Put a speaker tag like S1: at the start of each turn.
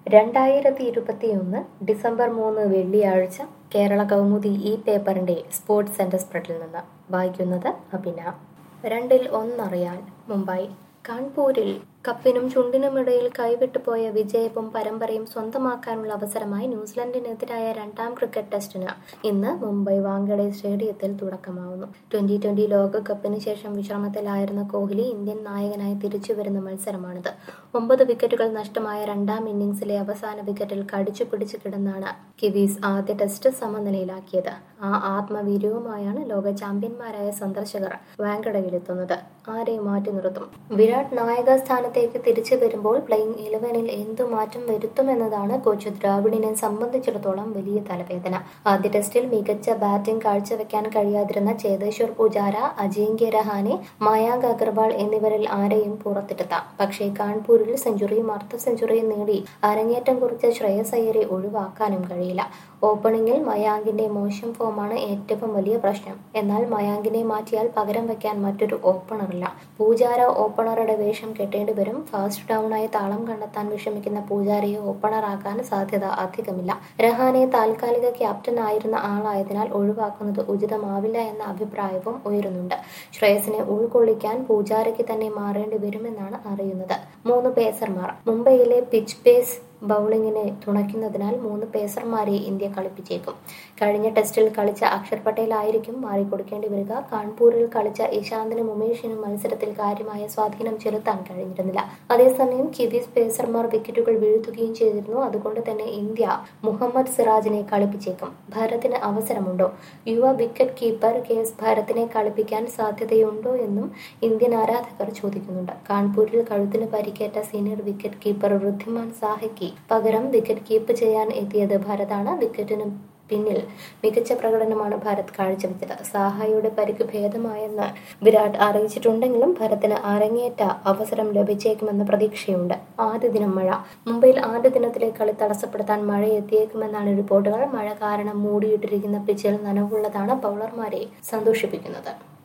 S1: രണ്ടായിരത്തി ഇരുപത്തിയൊന്ന് ഡിസംബർ മൂന്ന് വെള്ളിയാഴ്ച കേരള കൗമുദി ഈ പേപ്പറിന്റെ സ്പോർട്സ് സെന്റർ സ്പ്രെഡിൽ നിന്ന് വായിക്കുന്നത് അഭിന രണ്ടിൽ ഒന്നറിയാൻ മുംബൈ കാൺപൂരിൽ കപ്പിനും ചുണ്ടിനുമിടയിൽ കൈവിട്ടുപോയ വിജയവും പരമ്പരയും സ്വന്തമാക്കാനുള്ള അവസരമായി ന്യൂസിലൻഡിനെതിരായ രണ്ടാം ക്രിക്കറ്റ് ടെസ്റ്റിന് ഇന്ന് മുംബൈ വാങ്കഡെ സ്റ്റേഡിയത്തിൽ തുടക്കമാവുന്നു ട്വന്റി ട്വന്റി ലോകകപ്പിന് ശേഷം വിശ്രമത്തിലായിരുന്ന കോഹ്ലി ഇന്ത്യൻ നായകനായി തിരിച്ചുവരുന്ന മത്സരമാണിത് ഒമ്പത് വിക്കറ്റുകൾ നഷ്ടമായ രണ്ടാം ഇന്നിംഗ്സിലെ അവസാന വിക്കറ്റിൽ കടിച്ചു പിടിച്ചു കിടന്നാണ് കിവീസ് ആദ്യ ടെസ്റ്റ് സമനിലയിലാക്കിയത് ആ ആത്മവീര്യവുമായാണ് ലോക ചാമ്പ്യന്മാരായ സന്ദർശകർ വാങ്കഡയിലെത്തുന്നത് ആരെയും മാറ്റി നിർത്തും വിരാട് നായക സ്ഥാനത്തേക്ക് തിരിച്ചു വരുമ്പോൾ പ്ലേയിങ് ഇലവനിൽ എന്തു മാറ്റം വരുത്തുമെന്നതാണ് കോച്ച് ദ്രാവിഡിനെ സംബന്ധിച്ചിടത്തോളം വലിയ തലവേദന ആദ്യ ടെസ്റ്റിൽ മികച്ച ബാറ്റിംഗ് കാഴ്ചവെക്കാൻ കഴിയാതിരുന്ന ചേതേശ്വർ പൂജാര അജിങ്ക്യ രഹാനെ മയാങ്ക് അഗർവാൾ എന്നിവരിൽ ആരെയും പുറത്തിരുത്താം പക്ഷേ കാൺപൂരിൽ സെഞ്ചുറിയും അർദ്ധ സെഞ്ചുറിയും നേടി അരങ്ങേറ്റം കുറിച്ച ശ്രേയസ് അയ്യരെ ഒഴിവാക്കാനും കഴിയില്ല ഓപ്പണിംഗിൽ മയാങ്കിന്റെ മോശം ഫോമാണ് ഏറ്റവും വലിയ പ്രശ്നം എന്നാൽ മയാങ്കിനെ മാറ്റിയാൽ പകരം വയ്ക്കാൻ മറ്റൊരു ഓപ്പണറില്ല പൂജാര ഓപ്പണറുടെ വേഷം കെട്ടേണ്ടി വരും ഫാസ്റ്റ് ഡൗണായി താളം കണ്ടെത്താൻ വിഷമിക്കുന്ന പൂജാരയെ ഓപ്പണറാക്കാൻ സാധ്യത അധികമില്ല രഹാനെ താൽക്കാലിക ക്യാപ്റ്റൻ ആയിരുന്ന ആളായതിനാൽ ഒഴിവാക്കുന്നത് ഉചിതമാവില്ല എന്ന അഭിപ്രായവും ഉയരുന്നുണ്ട് ശ്രേയസിനെ ഉൾക്കൊള്ളിക്കാൻ പൂജാരയ്ക്ക് തന്നെ മാറേണ്ടി വരുമെന്നാണ് അറിയുന്നത് മൂന്ന് പേസർമാർ മുംബൈയിലെ പിച്ച് പേസ് ബൗളിങ്ങിനെ തുണയ്ക്കുന്നതിനാൽ മൂന്ന് പേസർമാരെ ഇന്ത്യ കളിപ്പിച്ചേക്കും കഴിഞ്ഞ ടെസ്റ്റിൽ കളിച്ച അക്ഷർ പട്ടേൽ ആയിരിക്കും മാറിക്കൊടുക്കേണ്ടി വരിക കാൺപൂരിൽ കളിച്ച ഇശാന്തിനും ഉമേഷിനും മത്സരത്തിൽ കാര്യമായ സ്വാധീനം ചെലുത്താൻ കഴിഞ്ഞിരുന്നില്ല അതേസമയം കിവീസ് പേസർമാർ വിക്കറ്റുകൾ വീഴ്ത്തുകയും ചെയ്തിരുന്നു അതുകൊണ്ട് തന്നെ ഇന്ത്യ മുഹമ്മദ് സിറാജിനെ കളിപ്പിച്ചേക്കും ഭാരത്തിന് അവസരമുണ്ടോ യുവ വിക്കറ്റ് കീപ്പർ കെ എസ് ഭാരതിനെ കളിപ്പിക്കാൻ സാധ്യതയുണ്ടോ എന്നും ഇന്ത്യൻ ആരാധകർ ചോദിക്കുന്നുണ്ട് കാൺപൂരിൽ കഴുത്തിന് പരിക്കേറ്റ സീനിയർ വിക്കറ്റ് കീപ്പർ വൃദ്ധിമാൻ സാഹയ്ക്ക് പകരം വിക്കറ്റ് കീപ്പ് ചെയ്യാൻ എത്തിയത് ഭാരതാണ് വിക്കറ്റിന് പിന്നിൽ മികച്ച പ്രകടനമാണ് ഭാരത് കാഴ്ചവെച്ചത് സാഹയുടെ പരിക്ക് ഭേദമായെന്ന് വിരാട് അറിയിച്ചിട്ടുണ്ടെങ്കിലും ഭരത്തിന് അരങ്ങേറ്റ അവസരം ലഭിച്ചേക്കുമെന്ന പ്രതീക്ഷയുണ്ട് ആദ്യ ദിനം മഴ മുംബൈയിൽ ആദ്യ ദിനത്തിലെ കളി തടസ്സപ്പെടുത്താൻ മഴ എത്തിയേക്കുമെന്നാണ് റിപ്പോർട്ടുകൾ മഴ കാരണം മൂടിയിട്ടിരിക്കുന്ന പിച്ചിൽ നനവുള്ളതാണ് ബൗളർമാരെ സന്തോഷിപ്പിക്കുന്നത്